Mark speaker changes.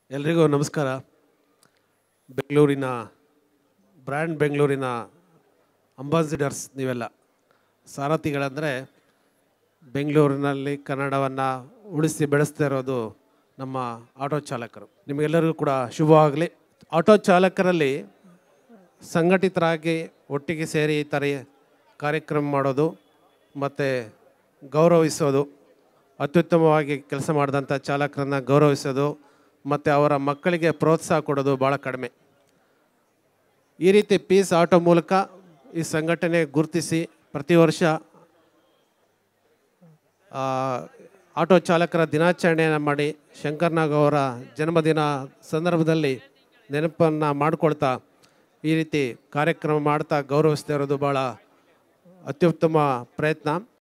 Speaker 1: ಎಲ್ರಿಗೂ ನಮಸ್ಕಾರ ಬೆಂಗಳೂರಿನ ಬ್ರ್ಯಾಂಡ್ ಬೆಂಗಳೂರಿನ ಅಂಬಾಸಿಡರ್ಸ್ ನೀವೆಲ್ಲ ಸಾರಥಿಗಳಂದರೆ ಬೆಂಗಳೂರಿನಲ್ಲಿ ಕನ್ನಡವನ್ನು ಉಳಿಸಿ ಬೆಳೆಸ್ತಾ ಇರೋದು ನಮ್ಮ ಆಟೋ ಚಾಲಕರು ನಿಮಗೆಲ್ಲರಿಗೂ ಕೂಡ ಶುಭವಾಗಲಿ ಆಟೋ ಚಾಲಕರಲ್ಲಿ ಸಂಘಟಿತರಾಗಿ ಒಟ್ಟಿಗೆ ಸೇರಿ ಈ ಥರ ಕಾರ್ಯಕ್ರಮ ಮಾಡೋದು ಮತ್ತು ಗೌರವಿಸೋದು ಅತ್ಯುತ್ತಮವಾಗಿ ಕೆಲಸ ಮಾಡಿದಂಥ ಚಾಲಕರನ್ನು ಗೌರವಿಸೋದು ಮತ್ತು ಅವರ ಮಕ್ಕಳಿಗೆ ಪ್ರೋತ್ಸಾಹ ಕೊಡೋದು ಭಾಳ ಕಡಿಮೆ ಈ ರೀತಿ ಪೀಸ್ ಆಟೋ ಮೂಲಕ ಈ ಸಂಘಟನೆ ಗುರುತಿಸಿ ಪ್ರತಿ ವರ್ಷ ಆ, ಆಟೋ ಚಾಲಕರ ದಿನಾಚರಣೆಯನ್ನು ಮಾಡಿ ಶಂಕರ್ನಾಗ್ ಅವರ ಜನ್ಮದಿನ ಸಂದರ್ಭದಲ್ಲಿ ನೆನಪನ್ನು ಮಾಡಿಕೊಳ್ತಾ ಈ ರೀತಿ ಕಾರ್ಯಕ್ರಮ ಮಾಡ್ತಾ ಗೌರವಿಸ್ತಾ ಇರೋದು ಭಾಳ ಅತ್ಯುತ್ತಮ ಪ್ರಯತ್ನ